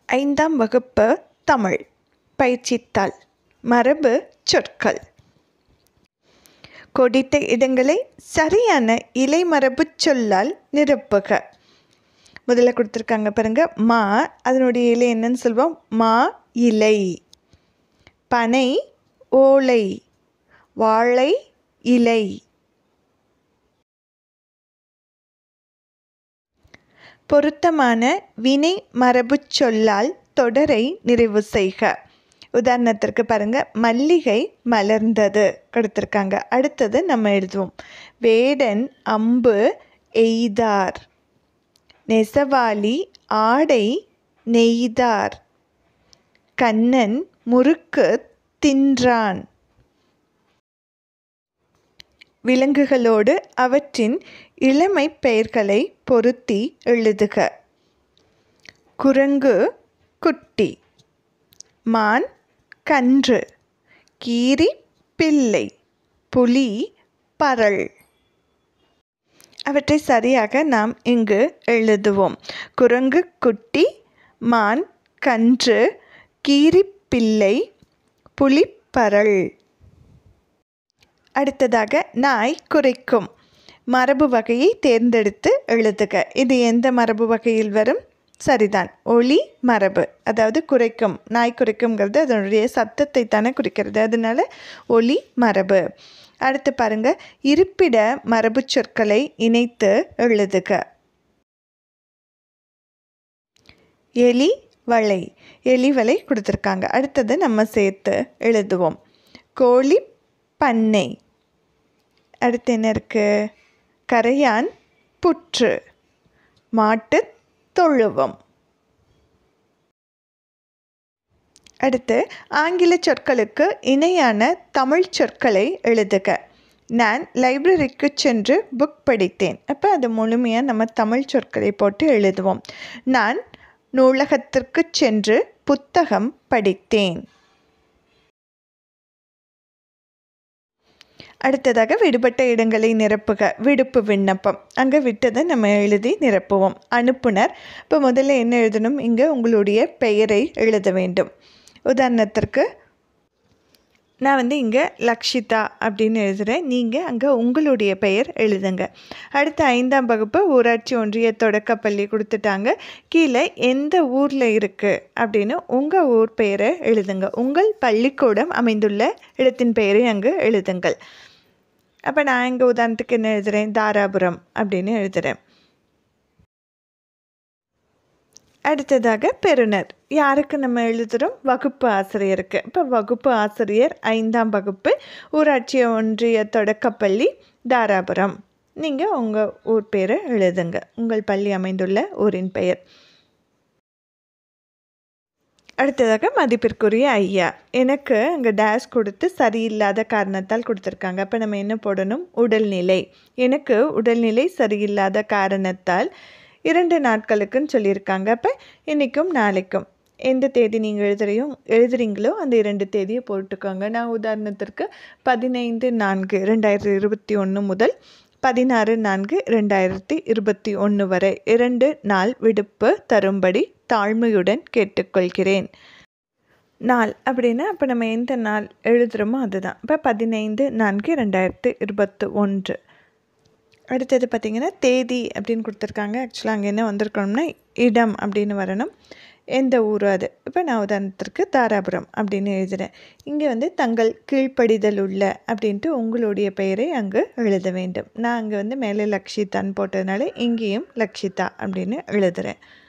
ஐந்தாம் வகுப்பு தமிழ் பயிற்சித்தாள் மரபு சொற்கள் கொடித்த இடங்களை சரியான இலைமரபுச் சொல்லால் நிரப்புக முதல்ல கொடுத்துருக்காங்க பாருங்க மா அதனுடைய இலை என்னன்னு சொல்வோம் மா இலை பனை ஓலை வாழை இலை பொருத்தமான வினை மரபுச் சொல்லால் தொடரை நிறைவு செய்க உதாரணத்திற்கு பாருங்க மல்லிகை மலர்ந்தது கொடுத்துருக்காங்க அடுத்தது நம்ம எழுதுவோம் வேடன் அம்பு எய்தார் நெசவாளி ஆடை நெய்தார் கண்ணன் முறுக்கு தின்றான் விலங்குகளோடு அவற்றின் இளமை பெயர்களை பொருத்தி எழுதுக குரங்கு குட்டி மான் கன்று கீரி பிள்ளை புலி பரல் அவற்றை சரியாக நாம் இங்கு எழுதுவோம் குரங்கு குட்டி மான் கன்று கீரி பிள்ளை புலிப்பரல் அடுத்ததாக நாய் குறைக்கும் மரபு வகையை தேர்ந்தெடுத்து எழுதுக இது எந்த மரபு வகையில் வரும் சரிதான் ஒளி மரபு அதாவது குறைக்கும் நாய் குறைக்கும்ங்கிறது அதனுடைய சத்தத்தை தானே குறிக்கிறது அதனால ஒளி மரபு அடுத்து பாருங்க இருப்பிட மரபு சொற்களை இணைத்து எழுதுக எலி வளை எலி வலை கொடுத்துருக்காங்க அடுத்தது நம்ம சேர்த்து எழுதுவோம் கோழி பண்ணை அடுத்து என்ன இருக்குது கரையான் புற்று மாட்டு தொழுவம் அடுத்து ஆங்கில சொற்களுக்கு இணையான தமிழ் சொற்களை எழுதுக நான் லைப்ரரிக்கு சென்று புக் படித்தேன் அப்போ அது முழுமையாக நம்ம தமிழ் சொற்களை போட்டு எழுதுவோம் நான் நூலகத்திற்கு சென்று புத்தகம் படித்தேன் அடுத்ததாக விடுபட்ட இடங்களை நிரப்புக விடுப்பு விண்ணப்பம் அங்கே விட்டதை நம்ம எழுதி நிரப்புவோம் அனுப்புனர் இப்போ முதல்ல என்ன எழுதணும் இங்கே உங்களுடைய பெயரை எழுத வேண்டும் உதாரணத்திற்கு நான் வந்து இங்கே லக்ஷிதா அப்படின்னு எழுதுகிறேன் நீங்கள் அங்கே உங்களுடைய பெயர் எழுதுங்க அடுத்த ஐந்தாம் வகுப்பு ஊராட்சி ஒன்றிய தொடக்கப்பள்ளி கொடுத்துட்டாங்க கீழே எந்த ஊரில் இருக்குது அப்படின்னு உங்கள் ஊர் பெயரை எழுதுங்க உங்கள் பள்ளிக்கூடம் அமைந்துள்ள இடத்தின் பெயரை அங்கு எழுதுங்கள் அப்போ நான் இங்கே உதாரணத்துக்கு என்ன எழுதுகிறேன் தாராபுரம் அப்படின்னு எழுதுகிறேன் அடுத்ததாக பெறுநர் யாருக்கு நம்ம எழுதுகிறோம் வகுப்பு ஆசிரியருக்கு இப்போ வகுப்பு ஆசிரியர் ஐந்தாம் வகுப்பு ஊராட்சி ஒன்றிய தொடக்கப்பள்ளி தாராபுரம் நீங்கள் உங்கள் ஊர் பேரை எழுதுங்க உங்கள் பள்ளி அமைந்துள்ள ஊரின் பெயர் அடுத்ததாக மதிப்பிற்குரிய ஐயா எனக்கு அங்கே டேஷ் கொடுத்து சரியில்லாத காரணத்தால் கொடுத்துருக்காங்க அப்போ நம்ம என்ன போடணும் உடல்நிலை எனக்கு உடல்நிலை சரியில்லாத காரணத்தால் இரண்டு நாட்களுக்குன்னு சொல்லியிருக்காங்க அப்போ இன்றைக்கும் நாளைக்கும் எந்த தேதி நீங்கள் எழுதுறையும் எழுதுறீங்களோ அந்த இரண்டு தேதியை போட்டுக்கோங்க நான் உதாரணத்திற்கு பதினைந்து நான்கு ரெண்டாயிரத்தி இருபத்தி ஒன்று முதல் பதினாறு நான்கு ரெண்டாயிரத்தி இருபத்தி ஒன்று வரை இரண்டு நாள் விடுப்பு தரும்படி தாழ்மையுடன் கேட்டுக்கொள்கிறேன் நாள் அப்படின்னா அப்போ நம்ம எந்த நாள் எழுதுகிறோமோ அதுதான் இப்போ பதினைந்து நான்கு ரெண்டாயிரத்து இருபத்து ஒன்று அடுத்தது பார்த்திங்கன்னா தேதி அப்படின்னு கொடுத்துருக்காங்க ஆக்சுவலாக அங்கே என்ன வந்திருக்கணும்னா இடம் அப்படின்னு வரணும் எந்த ஊர் அது இப்போ நான் உதாரணத்திற்கு தாராபுரம் அப்படின்னு எழுதுகிறேன் இங்கே வந்து தங்கள் கீழ்ப்படிதல் உள்ள அப்படின்ட்டு உங்களுடைய பெயரை அங்கு எழுத வேண்டும் நான் அங்கே வந்து மேலே லக்ஷிதான்னு போட்டதுனால இங்கேயும் லக்ஷிதா அப்படின்னு எழுதுகிறேன்